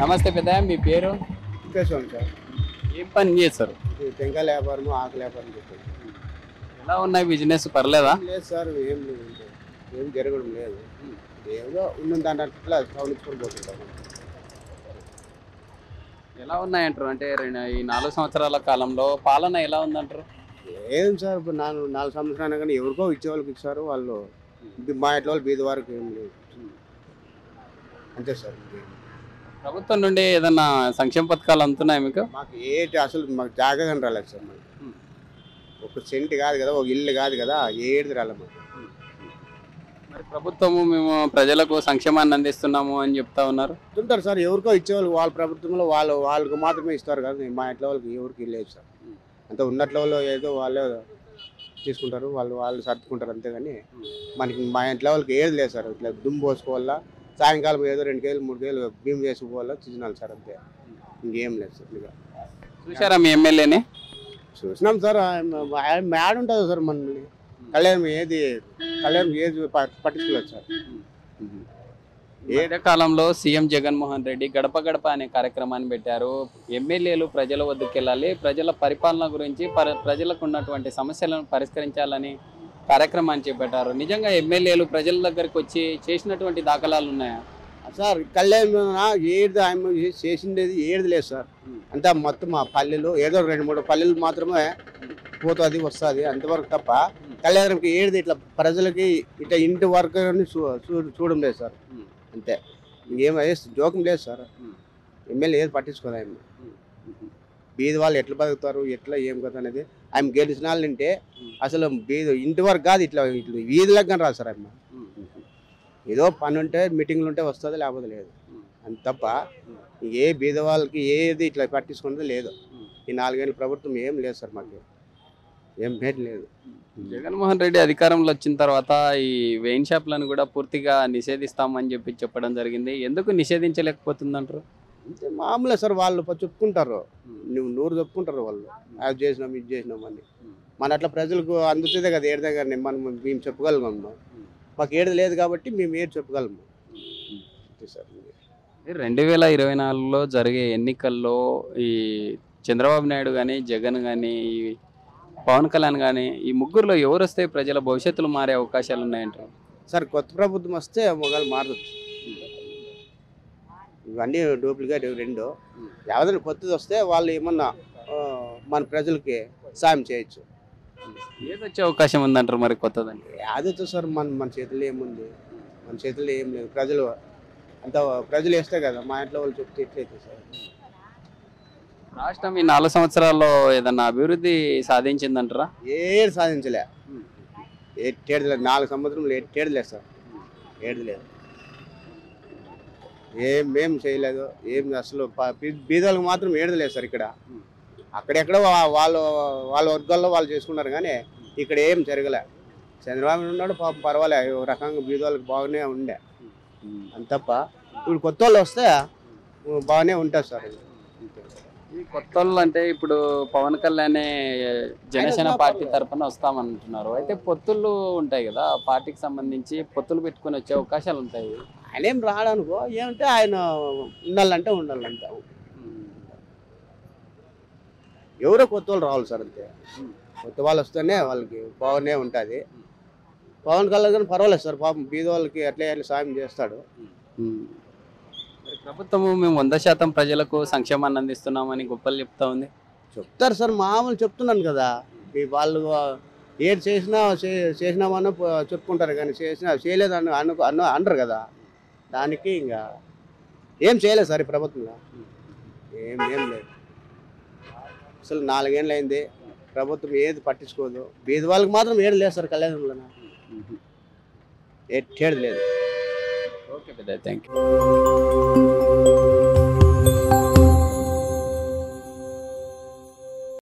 నమస్తే పెద్ద మీ పేరు ఉద్దేశం సార్ ఏం పని చేస్తారు ఇది టెంకాయ వ్యాపారము ఆకుల వ్యాపారం చెప్పండి ఎలా ఉన్నాయి బిజినెస్ పర్లేదా ఏం లేదు సార్ ఏం లేదు ఇంకా. ఏం జరగడం లేదు ఏదో ఉన్నది అన్నట్లా గమనించుకొని పోతుంటాం ఎలా ఉన్నాయంటారు అంటే రెండు- ఈ నాలుగు సంవత్సరాల కాలంలో పాలన ఎలా ఉందంటారు ఏం సార్ ఇప్పుడు నాలుగు నాలుగు సంవత్సరాలు కానీ ఎవరికో ఇచ్చే వాళ్ళకి ఇచ్చారు వాళ్ళు ఇది మా ఇంట్లో వాళ్ళు బీద వారికి ఏం లేదు అంతే సార్ ఇంకేం. ప్రభుత్వం నుండి ఏదన్నా సంక్షేమ పథకాలు అందుతున్నాయి మీకు మాకు ఏంటి అసలు మాకు జాగ్రత్త రాలేదు సార్ మాకు ఉం. ఒక సెంట్ కాదు కదా ఒక ఇల్లు కాదు కదా ఏది రాలేదు మాకు మరి ప్రభుత్వము మేము ప్రజలకు సంక్షేమాన్ని అందిస్తున్నాము అని చెప్తా ఉన్నారు ఉంటారు సార్ ఎవరికో ఇచ్చేవాళ్ళు వాళ్ళ ప్రభుత్వంలో వాళ్ళు వాళ్ళకి మాత్రమే ఇస్తారు కదా మా ఇంట్లో వాళ్ళకి ఎవరికి లేదు సార్ అంత ఉన్నట్ల వాళ్ళు ఏదో వాళ్ళే తీసుకుంటారు వాళ్ళు వాళ్ళు సర్దుకుంటారు అంతేగాని మనకి మా ఇంట్లో వాళ్ళకి ఏది లేదు సార్ ఇట్లా దుమ్ము పోసుకోవాలా సాయంకాలం ఏదో రెండు కేజీలు మూడు కేజీలు భీమ్ చేసుకోవాలా తినాలి సార్ అంతే ఇంకేం లేదు సార్ ఇక చూసారా మీ ఎమ్మెల్యేని చూసినాం సార్ ఆయన- ఆయన మ్యాడ్ ఉంటుంది సార్ మనల్ని కళ్యాణం ఏది కళ్యాణం ఏది ప- పట్టించుకోలేదు సార్ ఏ కాలంలో సీఎం జగన్మోహన్ రెడ్డి గడప గడప అనే కార్యక్రమాన్ని పెట్టారు ఎమ్మెల్యేలు ప్రజల వద్దకు వెళ్ళాలి ప్రజల పరిపాలన గురించి పర- ప్రజలకు ఉన్నటువంటి సమస్యలను పరిష్కరించాలని కార్యక్రమాన్ని చేపట్టారు నిజంగా ఎమ్మెల్యేలు ప్రజల దగ్గరికి వచ్చి చేసినటువంటి దాఖలాలు ఉన్నాయా సార్ కళ్యాణం ఏది ఆయన చేసిండేది ఏది లేదు సార్ అంతా మొత్తం ఆ పల్లెలు ఏదో రెండు మూడు పల్లెలు మాత్రమే పోతుంది వస్తుంది అంతవరకు తప్ప కళ్యాణంకి ఏది ఇట్లా ప్రజలకి ఇట్లా ఇంటి వరకు అని చూ చూ- చూడడం లేదు సార్ అంతే ఇంకేం ఏ- జోకం లేదు సార్ ఎమ్మెల్యే ఏది పట్టించుకోదు ఆయన బీది వాళ్ళు ఎట్లా బతుకుతారు ఎట్లా ఏం కదా అనేది ఆయన గెలిచిన వాళ్ళంటే అసలు బీది ఇంటి వరకు కాదు ఇట్లా ఇట్లా వీధిలకు కానీ రాదు సార్ ఆయన ఏదో పని ఉంటే మీటింగ్లు ఉంటే వస్తుంది లేకపోతే లేదు అంత తప్ప ఏ బీద వాళ్ళకి ఏది ఇట్లా పట్టించుకున్నది లేదు ఈ నాలుగేళ్ళ ప్రభుత్వం ఏం లేదు సార్ మాకు ఏం భేట్ లేదు జగన్మోహన్ రెడ్డి అధికారంలో వచ్చిన తర్వాత ఈ వెయిన్ షాప్లను కూడా పూర్తిగా నిషేధిస్తామని చెప్పి చెప్పడం జరిగింది ఎందుకు నిషేధించలేకపోతుందంటారు అంతే మామూలే సార్ వాళ్ళు ప- చెప్పుకుంటారు నువ్వు నూరు చెప్పుకుంటారు వాళ్ళు అది చేసినాం ఇది చేసినాం అని మన అట్లా ప్రజలకు అందుతుందే కదా ఏడదే కానీ మనం మేము చెప్పగలము మాకు ఏడు లేదు కాబట్టి మేము ఏడు చెప్పగలము అంతే సార్ రెండు వేల ఇరవై నాలుగులో జరిగే ఎన్నికల్లో ఈ చంద్రబాబు నాయుడు కానీ జగన్ కానీ ఈ పవన్ కళ్యాణ్ కానీ ఈ ముగ్గురులో ఎవరు వస్తే ప్రజల భవిష్యత్తులు మారే అవకాశాలు ఉన్నాయంటారు సార్ కొత్త ప్రభుత్వం వస్తే మొగాలు మారదు ఇవన్నీ డూప్లికేట్ ఇవి రెండు ఎవరైనా కొత్తది వస్తే వాళ్ళు ఏమన్నా ఆ, మన ప్రజలకి సాయం చేయొచ్చు ఏది వచ్చే అవకాశం ఉందంటారు మరి కొత్తదని అదే సార్ మన మన చేతుల్లో ఏముంది మన చేతుల్లో ఏం లేదు ప్రజలు అంత ప్రజలు వేస్తే కదా మా ఇంట్లో వాళ్ళు చెప్తే ఎట్లయితే సార్ రాష్ట్రం ఈ నాలుగు సంవత్సరాల్లో ఏదన్నా అభివృద్ధి సాధించిందంటారా ఏడు సాధించలే ఎట్టేడు లేదు నాలుగు సంవత్సరంలో ఎట్టేడు లేదు సార్ ఏడు లేదు ఏం ఏం చేయలేదు ఏం అసలు ప- బీ- బీదలకు మాత్రం ఏడు లేదు సార్ ఇక్కడ అక్కడెక్కడ వా- వాళ్ళ వాళ్ళ వర్గాల్లో వాళ్ళు చేసుకున్నారు కానీ ఇక్కడ ఏం జరగలే చంద్రబాబు ఉన్నాడు పాపం పర్వాలే ఒక రకంగా బీదవాళ్ళకి బాగానే ఉండే అంత తప్ప ఇప్పుడు కొత్త వాళ్ళు వస్తే బాగానే ఉంటుంది సార్ అంతే. ఈ కొత్త వాళ్ళు అంటే ఇప్పుడు పవన్ కళ్యాణ్ జనసేన ఆయన పార్టీ తరఫున వస్తామంటున్నారు అయితే పొత్తులు ఉంటాయి కదా ఆ పార్టీకి సంబంధించి పొత్తులు పెట్టుకొని వచ్చే అవకాశాలు ఉంటాయి ఆయన ఏం రాడనుకో ఏమంటే ఆయన ఉండాలంటే ఉండాలంటే ఎవరో కొత్త వాళ్ళు రావాలి సార్ అంతే కొత్త వాళ్ళు వస్తేనే వాళ్ళకి బాగానే ఉంటుంది పవన్ కళ్యాణ్ కానీ పర్వాలేదు సార్ పాపం బీద వాళ్ళకి ఎట్లా ఎట్లా సాయం చేస్తాడు మరి ప్రభుత్వము మేము వంద శాతం ప్రజలకు సంక్షేమాన్ని అందిస్తున్నామని గొప్పలు చెప్తా ఉంది చెప్తారు సార్ మామూలు చెప్తున్నాను కదా ఈ వాళ్ళు ఏది చేసినా చే- చేసినామన్న ప- చెప్పుకుంటారు కానీ చేసినా చేయలేదు అన్న అను అన్న అనరు కదా దానికి ఇంకా ఏం చేయలేదు సార్ ఈ ప్రభుత్వంలో ఏం ఏం లేదు అసలు నాలుగేళ్ళు అయింది ప్రభుత్వం ఏది పట్టించుకోదు బీద వాళ్ళకి మాత్రం ఏడు లేదు సార్ కళ్యాణంలో ఎట్టేది లేదు ఓకే పెద్ద థ్యాంక్ యూ